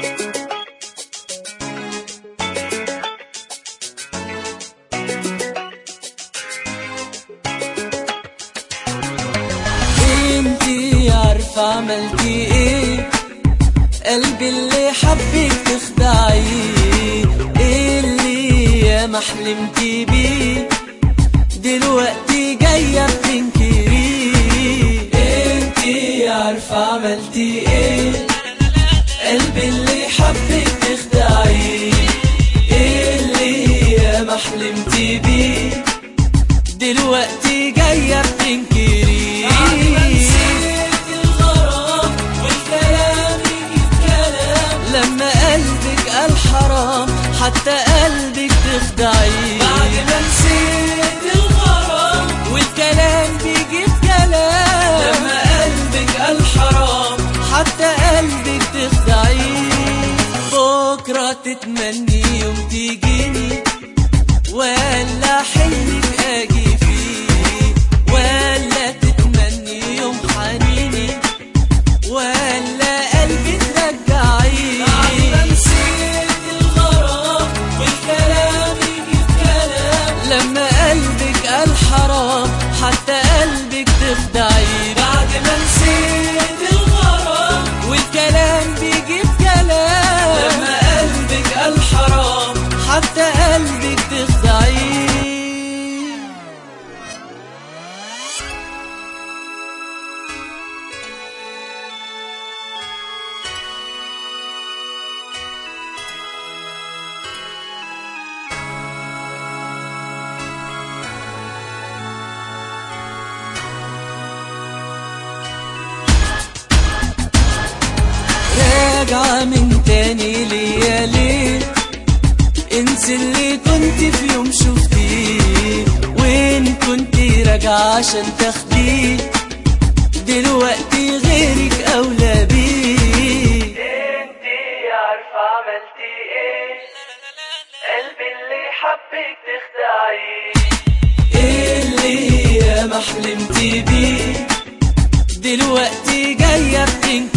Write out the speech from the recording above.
انتي عارفة عملتي ايه قلبي اللي حبك تخدعيه اللي يا ما حلمتي بيه دلوقتي جاية بتنكريه انتي عارفة عملتي ايه قلبي اللي حبك تخدعيه اللي يا ما حلمتي بيه دلوقتي جاية بتنكريه لما قلبك قال حرام حتى قلبك تخدعيه بعد ما نسيت الغرام والكلام بيجيب كلام لما قلبك قال حرام حتى قلبك تخدعيه بكرة تتمني يوم تيجيني ولا حلمك اجي فيه ولا تتمني يوم حنيني ولا قلبي ترجعيه بعد ما نسيت الغرام والكلام يجيب كلام لما قلبك قال حرام حتى قلبك تخدعيه بعد ما نسيت الغرام والكلام بيجيب كلام لما قلبك قال حرام حتى قلبك تخدعيه راجعة من تاني ليا ليه انسي اللي كنت في يوم شفتيه وين كنت راجعة عشان تاخديه دلوقتي غيرك اولى بيه انتي عارفة عملتي ايه قلبي اللي حبك تخدعيه اللي يا ما حلمتي بيه دلوقتي جاية بتنكر